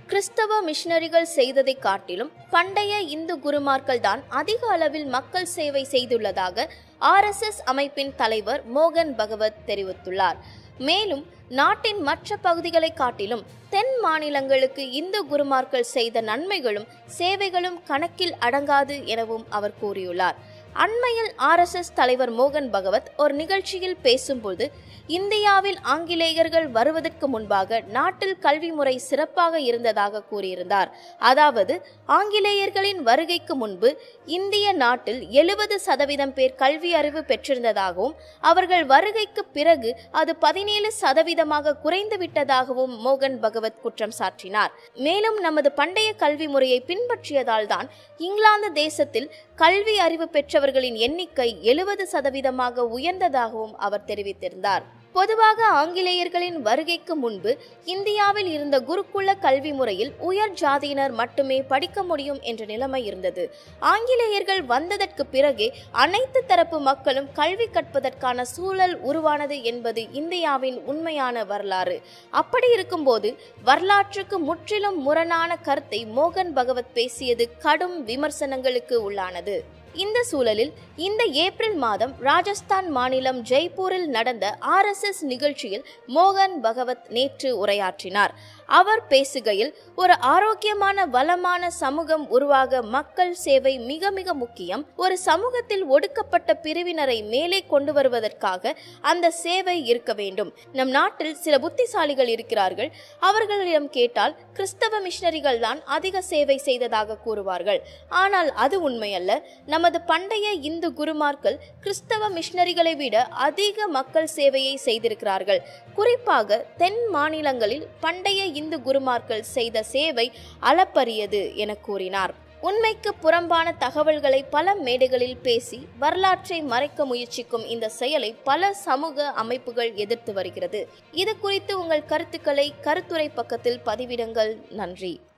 கிறிஸ்தவ மிஷனரிகள் செய்ததை காட்டிலும் பண்டைய இந்து குருமார்கள் தான் அதிக அளவில் மக்கள் சேவை செய்துள்ளதாக ஆர்எஸ்எஸ் அமைப்பின் தலைவர் மோகன் பகவத் தெரிவித்துள்ளார் மேலும் நாட்டின் மற்ற பகுதிகளை காட்டிலும் தென் மாநிலங்களுக்கு இந்து குருமார்கள் செய்த நன்மைகளும் சேவைகளும் கணக்கில் அடங்காது எனவும் அவர் கூறியுள்ளார் அண்மையில் ஆர்எஸ்எஸ் தலைவர் மோகன் பகவத் ஒரு நிகழ்ச்சியில் பேசும்போது இந்தியாவில் ஆங்கிலேயர்கள் வருவதற்கு முன்பாக நாட்டில் கல்வி முறை சிறப்பாக இருந்ததாக கூறியிருந்தார் அதாவது ஆங்கிலேயர்களின் வருகைக்கு முன்பு இந்திய நாட்டில் எழுபது சதவீதம் பேர் கல்வி அறிவு பெற்றிருந்ததாகவும் அவர்கள் வருகைக்கு பிறகு அது பதினேழு சதவீதமாக குறைந்து விட்டதாகவும் மோகன் பகவத் குற்றம் சாட்டினார் மேலும் நமது பண்டைய கல்வி முறையை பின்பற்றியதால் தான் இங்கிலாந்து தேசத்தில் கல்வி அறிவு பெற்றவர்களின் எண்ணிக்கை எழுபது சதவீதமாக உயர்ந்ததாகவும் அவர் தெரிவித்திருந்தார் பொதுவாக ஆங்கிலேயர்களின் வருகைக்கு முன்பு இந்தியாவில் இருந்த குருகுல கல்வி முறையில் உயர் ஜாதியினர் மட்டுமே படிக்க முடியும் என்ற நிலைமை இருந்தது ஆங்கிலேயர்கள் வந்ததற்கு பிறகே அனைத்து தரப்பு மக்களும் கல்வி கற்பதற்கான சூழல் உருவானது என்பது இந்தியாவின் உண்மையான வரலாறு அப்படி இருக்கும்போது வரலாற்றுக்கு முற்றிலும் முரணான கருத்தை மோகன் பகவத் பேசியது கடும் விமர்சனங்களுக்கு உள்ளானது இந்த சூழலில் இந்த ஏப்ரல் மாதம் ராஜஸ்தான் மாநிலம் ஜெய்ப்பூரில் நடந்த ஆர்எஸ்எஸ் நிகழ்ச்சியில் மோகன் பகவத் நேற்று உரையாற்றினார் அவர் பேசுகையில் ஒரு ஆரோக்கியமான வளமான சமூகம் உருவாக மக்கள் சேவை மிக மிக முக்கியம் ஒரு சமூகத்தில் ஒடுக்கப்பட்ட பிரிவினரை மேலே கொண்டு வருவதற்காக அந்த சேவை இருக்க வேண்டும் நம் நாட்டில் சில புத்திசாலிகள் இருக்கிறார்கள் அவர்களிடம் கேட்டால் கிறிஸ்தவ மிஷனரிகள் தான் அதிக சேவை செய்ததாக கூறுவார்கள் ஆனால் அது உண்மையல்ல நமது பண்டைய இந்து குருமார்கள் கிறிஸ்தவ மிஷனரிகளை விட அதிக மக்கள் சேவையை செய்திருக்கிறார்கள் குறிப்பாக தென் மாநிலங்களில் பண்டைய இந்து குருமார்கள் செய்த சேவை அளப்பரியது என கூறினார் உண்மைக்கு புறம்பான தகவல்களை பல மேடைகளில் பேசி வரலாற்றை மறைக்க முயற்சிக்கும் இந்த செயலை பல சமூக அமைப்புகள் எதிர்த்து வருகிறது இது குறித்து உங்கள் கருத்துக்களை கருத்துரை பக்கத்தில் பதிவிடுங்கள் நன்றி